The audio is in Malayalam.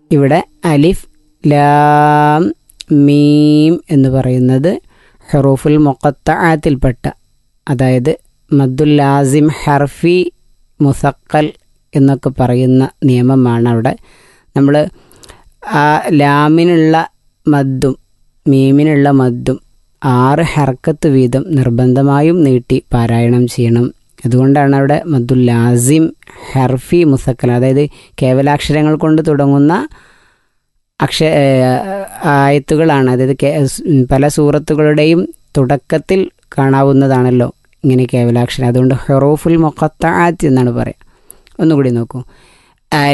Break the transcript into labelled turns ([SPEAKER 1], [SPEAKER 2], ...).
[SPEAKER 1] ഇവിടെ അലിഫ് ലാം മീം എന്ന് പറയുന്നത് ഹെറൂഫുൽ മുഖത്താത്തിൽപ്പെട്ട അതായത് മദ്ദുൽ ലാസിം ഹർഫി മുസക്കൽ എന്നൊക്കെ പറയുന്ന നിയമമാണ് അവിടെ നമ്മൾ ആ ലാമിനുള്ള മദ്ദും മീമിനുള്ള മദ്ദും ആറ് ഹർക്കത്ത് വീതം നിർബന്ധമായും നീട്ടി പാരായണം ചെയ്യണം അതുകൊണ്ടാണ് അവിടെ മദ്ദുൽ ലാസിം ഹർഫി മുസക്കൽ അതായത് കേവലാക്ഷരങ്ങൾ കൊണ്ട് തുടങ്ങുന്ന അക്ഷ ആയത്തുകളാണ് അതായത് പല സൂറത്തുകളുടെയും തുടക്കത്തിൽ കാണാവുന്നതാണല്ലോ ഇങ്ങനെ കേവലാക്ഷരം അതുകൊണ്ട് ഹെറോഫുൽ മൊക്കത്താത്ത് എന്നാണ് പറയുക ഒന്നുകൂടി നോക്കൂ